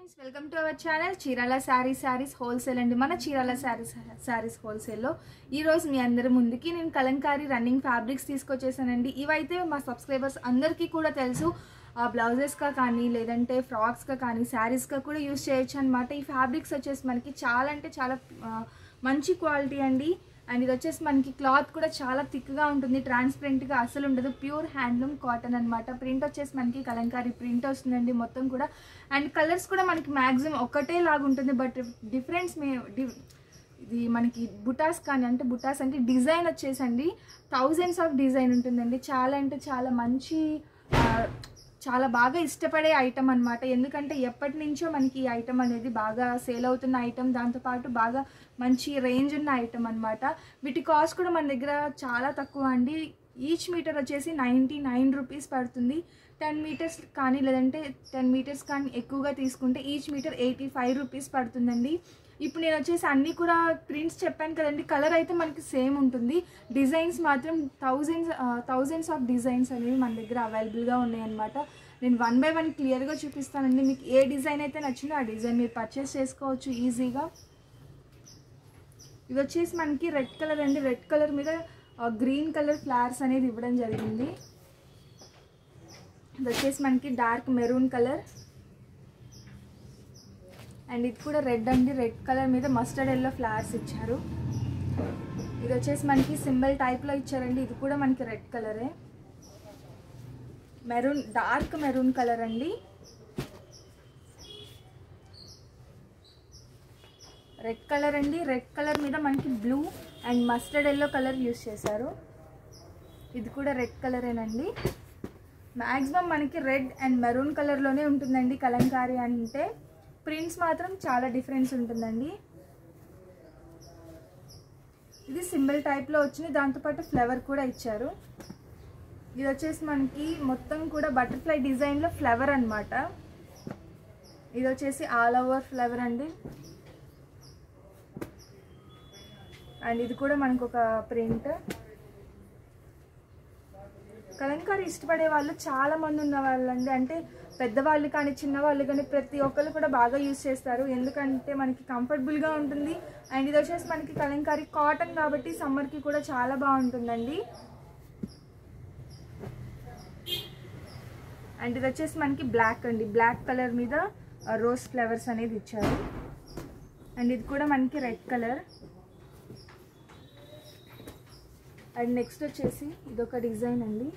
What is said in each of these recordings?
friends welcome to our channel Chirala saree sarees wholesale అండి మన చీరాల శారీస్ శారీస్ హోల్సేల్లో ఈరోజు మీ అందరి ముందుకి నేను కలంకారీ రన్నింగ్ ఫ్యాబ్రిక్స్ తీసుకొచ్చేసానండి ఇవైతే మా సబ్స్క్రైబర్స్ అందరికీ కూడా తెలుసు ఆ బ్లౌజెస్గా కానీ లేదంటే ఫ్రాక్స్గా కానీ శారీస్గా కూడా యూస్ చేయొచ్చు అనమాట ఈ ఫ్యాబ్రిక్స్ వచ్చేసి మనకి చాలా అంటే చాలా ఆ, మంచి క్వాలిటీ అండి అండ్ ఇది వచ్చేసి మనకి క్లాత్ కూడా చాలా థిక్గా ఉంటుంది ట్రాన్స్పరెంట్గా అసలు ఉండదు ప్యూర్ హ్యాండ్లూమ్ కాటన్ అనమాట ప్రింట్ వచ్చేసి మనకి కలంకారీ ప్రింట్ వస్తుందండి మొత్తం కూడా అండ్ కలర్స్ కూడా మనకి మ్యాక్సిమం ఒకటే లాగా ఉంటుంది బట్ డిఫరెన్స్ మే డి- ఇది మనకి బుటాస్ కానీ అంటే బుటాస్ అంటే డిజైన్ వచ్చేసండి థౌజండ్స్ ఆఫ్ డిజైన్ ఉంటుందండి చాలా అంటే చాలా మంచి ఆ, చాలా బాగా ఇష్టపడే ఐటమ్ అనమాట ఎందుకంటే ఎప్పటి నుంచో మనకి ఈ ఐటమ్ అనేది బాగా సేల్ అవుతున్న ఐటమ్ దాంతోపాటు బాగా మంచి రేంజ్ ఉన్న ఐటమ్ అనమాట వీటి కాస్ట్ కూడా మన దగ్గర చాలా తక్కువ అండి ఈచ్ మీటర్ వచ్చేసి నైంటీ నైన్ రూపీస్ పడుతుంది టెన్ మీటర్స్ కానీ లేదంటే టెన్ మీటర్స్ కానీ ఎక్కువగా తీసుకుంటే each metre eighty five rupees పడుతుందండి ఇప్పుడు నేను వచ్చేసి అన్నీ కూడా ప్రింట్స్ చెప్పాను కదండి కలర్ అయితే మనకి సేమ్ ఉంటుంది డిజైన్స్ మాత్రం థౌజండ్స్ థౌజండ్స్ ఆఫ్ డిజైన్స్ అనేవి మన దగ్గర అవైలబుల్గా ఉన్నాయన్నమాట నేను వన్ బై వన్ క్లియర్గా చూపిస్తానండి మీకు ఏ డిజైన్ అయితే నచ్చిందో ఆ డిజైన్ మీరు పర్చేస్ చేసుకోవచ్చు ఈజీగా ఇది వచ్చేసి మనకి రెడ్ కలర్ అండి రెడ్ కలర్ మీద గ్రీన్ కలర్ ఫ్లవర్స్ అనేది ఇవ్వడం జరిగింది ఇది వచ్చేసి మనకి డార్క్ మెరూన్ కలర్ అండ్ ఇది కూడా రెడ్ అండి రెడ్ కలర్ మీద మస్టర్డ్ ఎల్లో ఫ్లవర్స్ ఇచ్చారు ఇది వచ్చేసి మనకి సింబల్ టైప్లో ఇచ్చారండి ఇది కూడా మనకి రెడ్ కలరే మెరూన్ డార్క్ మెరూన్ కలర్ అండి రెడ్ కలర్ అండి రెడ్ కలర్ మీద మనకి blue and mustard yellow colour use చేశారు ఇది కూడా రెడ్ కలరేనండి మ్యాక్సిమం మనకి రెడ్ అండ్ మెరూన్ కలర్లోనే ఉంటుందండి కలంకారీ అంటే ప్రింట్స్ మాత్రం చాలా డిఫరెన్స్ ఉంటుందండి ఇది సింబల్ టైప్లో వచ్చింది దాంతోపాటు ఫ్లవర్ కూడా ఇచ్చారు ఇది వచ్చేసి మనకి మొత్తం కూడా బటర్ఫ్లై డిజైన్లో ఫ్లవర్ అన్నమాట ఇది వచ్చేసి ఆల్ ఓవర్ ఫ్లవర్ అండి అండ్ ఇది కూడా మనకు ఒక ప్రింట్ కలంకారీ ఇష్టపడే వాళ్ళు చాలా మంది ఉన్న వాళ్ళండి అంటే పెద్దవాళ్ళు కానీ చిన్నవాళ్ళు కానీ ప్రతి ఒక్కరు కూడా బాగా యూస్ చేస్తారు ఎందుకంటే మనకి కంఫర్టబుల్గా ఉంటుంది అండ్ ఇది వచ్చేసి మనకి కలంకారీ కాటన్ కాబట్టి సమ్మర్కి కూడా చాలా బాగుంటుందండి అండ్ ఇది వచ్చేసి మనకి బ్లాక్ అండి బ్లాక్ కలర్ మీద రోజ్ ఫ్లవర్స్ అనేది ఇచ్చారు అండ్ ఇది కూడా మనకి రెడ్ కలర్ అండ్ నెక్స్ట్ వచ్చేసి ఇదొక డిజైన్ అండి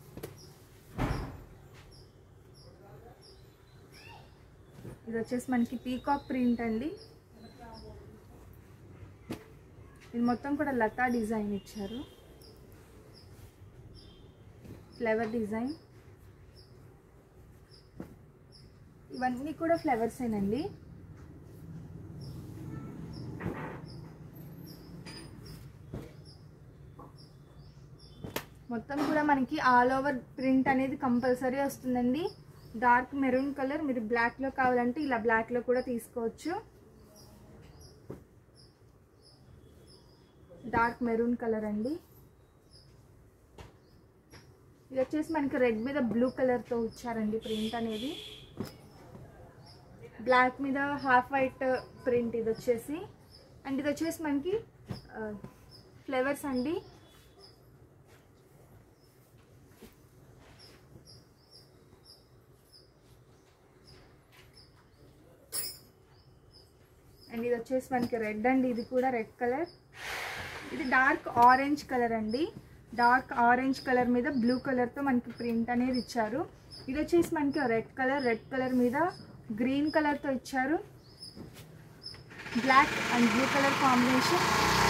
ఇది వచ్చేసి మనకి పీకాక్ ప్రింట్ అండి ఇది మొత్తం కూడా లతా డిజైన్ ఇచ్చారు ఫ్లవర్ డిజైన్ ఇవన్నీ కూడా ఫ్లవర్సేనండి మొత్తం కూడా మనకి ఆల్ ఓవర్ ప్రింట్ అనేది కంపల్సరీ వస్తుందండి డార్క్ మెరూన్ కలర్ మీరు బ్లాక్లో కావాలంటే ఇలా బ్లాక్లో కూడా తీసుకోవచ్చు డార్క్ మెరూన్ కలర్ అండి ఇది వచ్చేసి మనకి రెడ్ మీద బ్లూ కలర్తో ఇచ్చారండి ప్రింట్ అనేది బ్లాక్ మీద హాఫ్ వైట్ ప్రింట్ ఇది వచ్చేసి అండ్ ఇది వచ్చేసి మనకి ఫ్లేవర్స్ అండి అండ్ ఇది వచ్చేసి మనకి రెడ్ అండి ఇది కూడా రెడ్ కలర్ ఇది డార్క్ ఆరెంజ్ కలర్ అండి డార్క్ ఆరెంజ్ కలర్ మీద బ్లూ కలర్తో మనకి ప్రింట్ అనేది ఇచ్చారు ఇది వచ్చేసి మనకి రెడ్ కలర్ రెడ్ కలర్ మీద గ్రీన్ కలర్తో ఇచ్చారు black and blue colour combination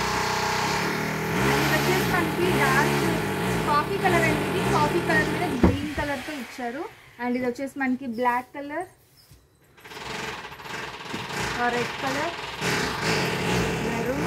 ఇది వచ్చేసి మనకి డార్క్ కాఫీ కలర్ అండి ఇది కాఫీ కలర్ మీద గ్రీన్ కలర్తో ఇచ్చారు అండ్ ఇది వచ్చేసి మనకి black colour red colour maroon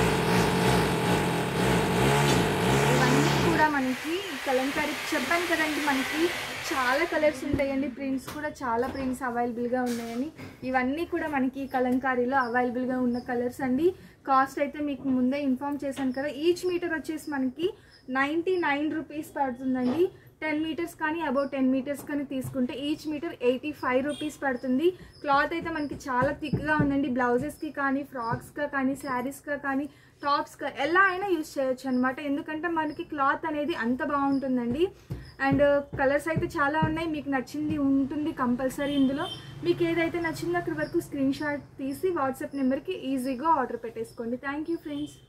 ఇవన్నీ కూడా మనకి కలంకారీ చెప్పాను కదండి మనకి చాలా కలర్స్ ఉంటాయండి ప్రింట్స్ కూడా చాలా ప్రింట్స్ అవైలబుల్గా ఉన్నాయని ఇవన్నీ కూడా మనకి కలంకారీలో అవైలబుల్గా ఉన్న కలర్స్ అండి కాస్ట్ అయితే మీకు ముందే ఇన్ఫామ్ చేశాను కదా ఈచ్ మీటర్ వచ్చేసి మనకి నైంటీ నైన్ రూపీస్ పడుతుందండి టెన్ మీటర్స్ కానీ అబౌవ్ టెన్ మీటర్స్ కానీ తీసుకుంటే each metre eighty five rupees పడుతుంది క్లాత్ అయితే మనకి చాలా థిక్గా ఉందండి బ్లౌజెస్కి కానీ ఫ్రాక్స్గా కానీ శారీస్గా కానీ టాప్స్గా ఎలా అయినా యూస్ చేయొచ్చు అనమాట ఎందుకంటే మనకి క్లాత్ అనేది అంత బాగుంటుందండి అండ్ కలర్స్ అయితే చాలా ఉన్నాయి మీకు నచ్చింది ఉంటుంది కంపల్సరీ ఇందులో మీకు ఏదైతే నచ్చిందో అక్కడి వరకు స్క్రీన్ షాట్ తీసి వాట్సాప్ నెంబర్కి ఈజీగా ఆర్డర్ పెట్టేసుకోండి థ్యాంక్ యూ ఫ్రెండ్స్